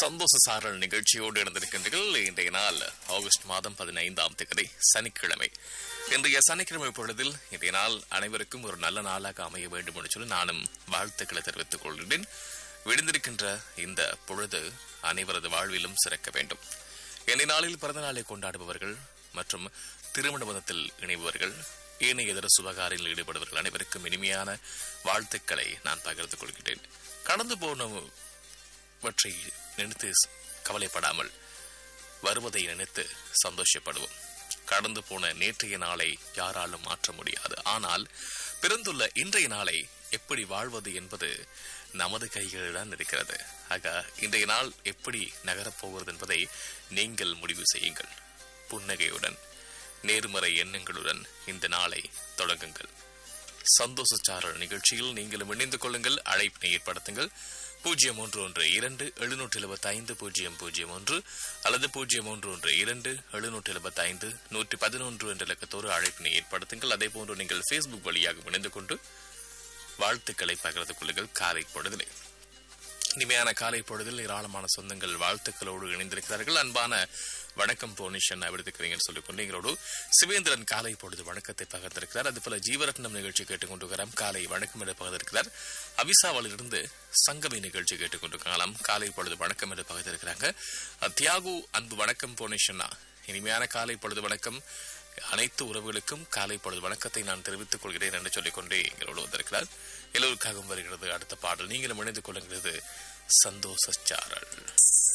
சந்தோஷ சாரல் நிகழ்ச்சியோடு இருந்திருக்கின்றீர்கள் இன்றைய நாள் ஆகஸ்ட் மாதம் பதினைந்தாம் தேதி சனிக்கிழமை இன்றைய சனிக்கிழமை பொழுதில் இன்றைய நாள் அனைவருக்கும் ஒரு நல்ல நாளாக அமைய வேண்டும் என்று சொல்லி நானும் வாழ்த்துக்களை தெரிவித்துக் கொள்கிறேன் விழுந்திருக்கின்ற இந்த பொழுது அனைவரது வாழ்விலும் சிறக்க வேண்டும் இன்றைய நாளில் பிறந்த நாளை கொண்டாடுபவர்கள் மற்றும் திருமண பந்தத்தில் இணைபவர்கள் ஏனைய இதர சுபகாரில் ஈடுபடுபவர்கள் அனைவருக்கும் இனிமையான வாழ்த்துக்களை நான் பகிர்ந்து கொள்கிறேன் கடந்து போனவற்றை நினைத்து கவலைப்படாமல் வருவதை நினைத்து சந்தோஷப்படுவோம் கடந்து போன நேற்றைய நாளை யாராலும் மாற்ற முடியாது ஆனால் பிறந்துள்ள இன்றைய நாளை எப்படி வாழ்வது என்பது நமது கைகளில் தான் இருக்கிறது ஆக இன்றைய நாள் எப்படி நகரப் போகிறது என்பதை நீங்கள் முடிவு செய்யுங்கள் புன்னகையுடன் நேர்மறை எண்ணங்களுடன் இந்த நாளை தொடங்குங்கள் சந்தோஷ சாரல் நிகழ்ச்சியில் நீங்களும் இணைந்து கொள்ளுங்கள் அழைப்பினை ஏற்படுத்துங்கள் பூஜ்ஜியம் ஒன்று ஒன்று இரண்டு எழுநூற்றி எழுபத்தி ஐந்து பூஜ்ஜியம் பூஜ்ஜியம் ஒன்று அல்லது பூஜ்ஜியம் ஒன்று ஒன்று இரண்டு எழுநூற்றி எழுபத்தி ஐந்து நூற்றி பதினொன்று என்ற இலக்கத்தோடு அழைப்பினை ஏற்படுத்துங்கள் அதே போன்று நீங்கள் ஃபேஸ்புக் வழியாக இணைந்து கொண்டு வாழ்த்துக்களை பகிர்ந்து கொள்ளுங்கள் காலை பொழுதிலே இனிமையான காலை பொழுதில் ஏராளமான சொந்தங்கள் வாழ்த்துக்களோடு இணைந்திருக்கிறார்கள் அன்பான வணக்கம் போனிஷன் விடுத்துக்கிறீங்கன்னு சொல்லிக்கொண்டு எங்களோடு சிவேந்திரன் காலை பொழுது வணக்கத்தை பகிர்ந்திருக்கிறார் அதுபோல ஜீவரத்னம் நிகழ்ச்சி கேட்டுக்கொண்டிருக்கிறார் காலை வணக்கம் என்று பகிர்ந்திருக்கிறார் அவிசாவிலிருந்து சங்கவி நிகழ்ச்சி கேட்டுக்கொண்டிருக்கலாம் காலை பொழுது வணக்கம் என்று பகிர்ந்திருக்கிறாங்க தியாகு அன்பு வணக்கம் போனிஷன்னா இனிமையான காலை பொழுது வணக்கம் அனைத்து உறவுகளுக்கும் காலை பொழுது வணக்கத்தை நான் தெரிவித்துக் கொள்கிறேன் என்று சொல்லிக்கொண்டே எங்களோடு வந்திருக்கிறார் எல்லோருக்காகவும் வருகிறது அடுத்த பாடல் நீங்களும் இணைந்து கொள்ளுங்கிறது சந்தோஷ சாரல்